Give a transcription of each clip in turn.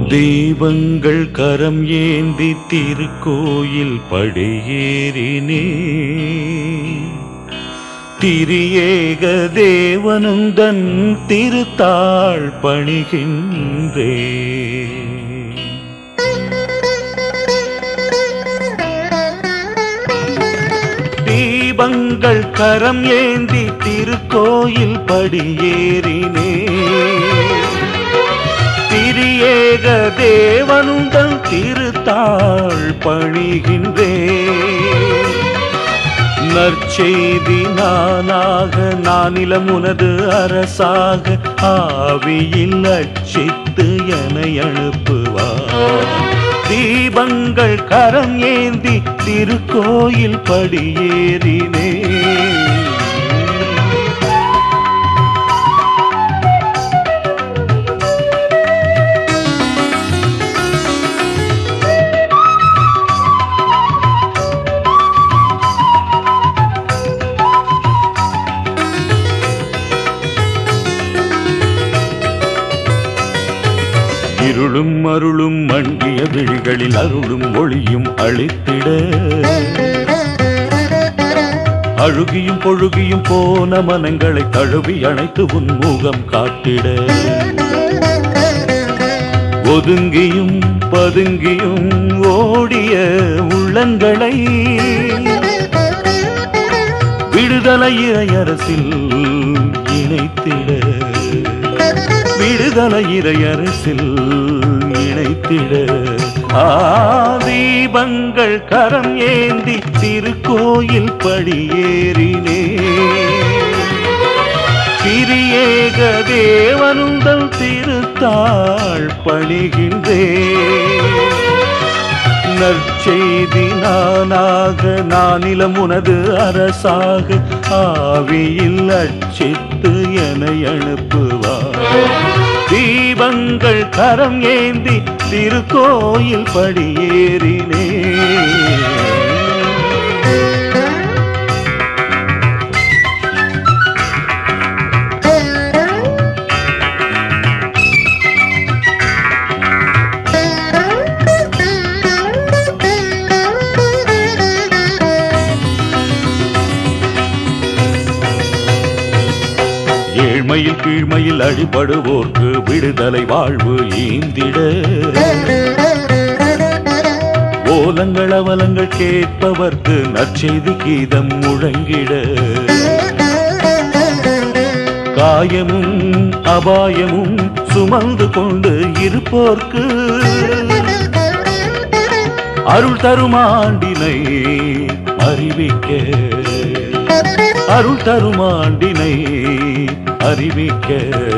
தெய்வங்கள் கரம் ஏந்தி திருக்கோயில் படியேறினே திரியேக தேவனுந்தன் திருத்தாள் பணிகின்றே தீபங்கள் கரம் ஏந்தி திருக்கோயில் படியேறினே திரியேக தேவனுந்தன் திருத்தாள் பணிகின்றே நற்செய்தி நானாக நானிலம் உனது அரசாக ஆவியில் அச்சித்து என அனுப்புவார் தீபங்கள் கரம் ஏந்தி திருக்கோயில் படியேறினே இருளும் அருளும் மண்டிய விழிகளில் அருளும் ஒளியும் அழித்திட அழுகியும் பொழுகியும் போன மனங்களை தழுவி அணைத்து உன்முகம் காட்டிட ஒதுங்கியும் பதுங்கியும் ஓடிய உள்ளங்களை விடுதலை இறையரசில் இணைத்திட விடுதலை இறையரசில் இணைத்திட ஆதீபங்கள் கரம் ஏந்தி திருக்கோயில் படியேறினே திரியேக தேவனுந்தல் திருத்தாள் பணிகின்றே நற்செய்தி நானாக நானிலம் உனது அரசாக ஆவியில் அச்சித்து என அனுப்புவார் தீபங்கள் கரம் ஏந்தி திருக்கோயில் படியேறினே ஏழ்மையில் கீழ்மையில் அடிபடுவோர்க்கு விடுதலை வாழ்வு ஈந்திட ஓலங்கள் அவலங்கள் கேட்பவர்க்கு நற்செய்தி கீதம் முழங்கிட காயமும் அபாயமும் சுமந்து கொண்டு இருப்போர்க்கு அருள் தருமாண்டினை அறிவிக்க அருள் தருமாண்டினை அறிவிக்க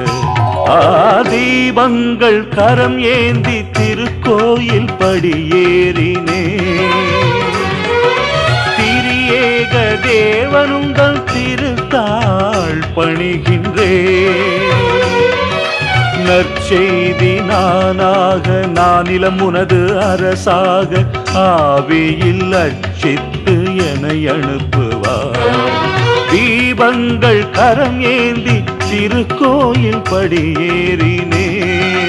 ஆதீபங்கள் கரம் ஏந்தி திருக்கோயில் படியேறினே திரியேக தேவனுங்கள் திருத்தாள் பணிகின்றே நற்செய்தி நானாக நானிலம் உனது அரசாக ஆவியில் அச்சித்து என அனுப்புவார் தீபங்கள் கரம் ஏந்தி திருக்கோயில் படியேறினே